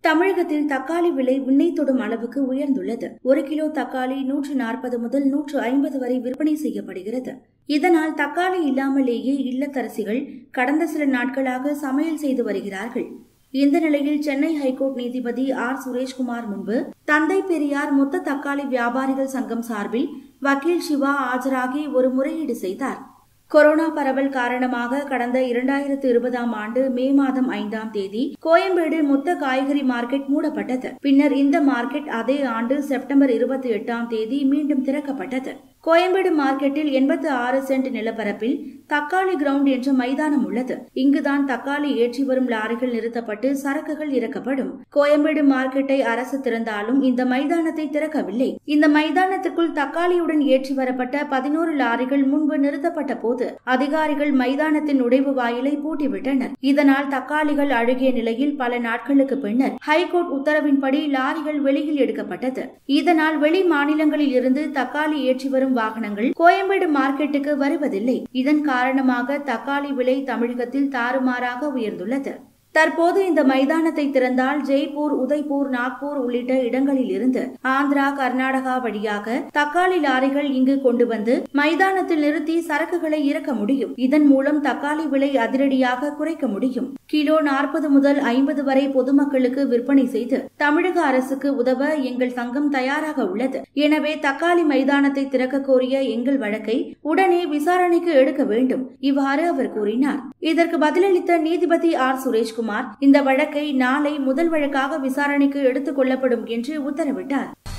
தமிழகத்தில் தக்காளி விலை விண்ணை தொடும் அளவுக்கு உயர்ந்துள்ளது ஒரு கிலோ தக்காளி நூற்று நாற்பது முதல் நூற்று ஐம்பது வரை விற்பனை செய்யப்படுகிறது இதனால் தக்காளி இல்லாமலேயே இல்லத்தரசிகள் கடந்த சில நாட்களாக சமையல் செய்து வருகிறார்கள் இந்த நிலையில் சென்னை ஹைகோர்ட் நீதிபதி ஆர் சுரேஷ்குமார் முன்பு தந்தை பெரியார் மொத்த தக்காளி வியாபாரிகள் சங்கம் சார்பில் வக்கீல் சிவா ஆஜராகி ஒரு முறையீடு செய்தார் கொரோனா பரவல் காரணமாக கடந்த இரண்டாயிரத்து இருபதாம் ஆண்டு மே மாதம் ஐந்தாம் தேதி கோயம்பேடு மொத்த காய்கறி மார்க்கெட் மூடப்பட்டது பின்னர் இந்த மார்க்கெட் அதே ஆண்டு செப்டம்பர் இருபத்தி எட்டாம் தேதி மீண்டும் திறக்கப்பட்டது கோயம்பேடு மார்க்கெட்டில் எண்பத்து ஆறு சென்ட் நிலப்பரப்பில் தக்காளி கிரவுண்ட் என்ற மைதானம் உள்ளது இங்குதான் தக்காளி ஏற்றி வரும் லாரிகள் நிறுத்தப்பட்டு சரக்குகள் இறக்கப்படும் கோயம்பேடு மார்க்கெட்டை அரசு திறந்தாலும் இந்த மைதானத்தை திறக்கவில்லை இந்த மைதானத்திற்குள் தக்காளியுடன் ஏற்றி வரப்பட்ட பதினோரு லாரிகள் முன்பு நிறுத்தப்பட்ட போது அதிகாரிகள் மைதானத்தின் நுழைவு வாயிலை பூட்டிவிட்டனர் இதனால் தக்காளிகள் அழுகிய நிலையில் பல நாட்களுக்கு பின்னர் ஹைகோர்ட் உத்தரவின்படி லாரிகள் வெளியில் எடுக்கப்பட்டது இதனால் வெளி மாநிலங்களில் இருந்து தக்காளி ஏற்றி வரும் வாகனங்கள் கோயம்பேடு மார்க்கெட்டுக்கு வருவதில்லை இதன் காரணமாக தக்காளி விலை தமிழகத்தில் தாறுமாறாக உயர்ந்துள்ளது தற்போது இந்த மைதானத்தை திறந்தால் ஜெய்ப்பூர் உதய்பூர் நாக்பூர் உள்ளிட்ட இடங்களில் இருந்து ஆந்திரா கர்நாடகா வழியாக தக்காளி லாரிகள் இங்கு கொண்டு வந்து மைதானத்தில் நிறுத்தி சரக்குகளை இறக்க முடியும் இதன் மூலம் தக்காளி விலை அதிரடியாக குறைக்க முடியும் கிலோ நாற்பது முதல் ஐம்பது வரை பொதுமக்களுக்கு விற்பனை செய்து தமிழக அரசுக்கு உதவ எங்கள் சங்கம் தயாராக உள்ளது எனவே தக்காளி மைதானத்தை திறக்க கோரிய எங்கள் வழக்கை உடனே விசாரணைக்கு எடுக்க வேண்டும் இவ்வாறு அவர் கூறினார் இதற்கு பதிலளித்த நீதிபதி ஆர் சுரேஷ்குமார் இந்த வழக்கை நாளை முதல் வழக்காக விசாரணைக்கு எடுத்துக் கொள்ளப்படும் என்று உத்தரவிட்டார்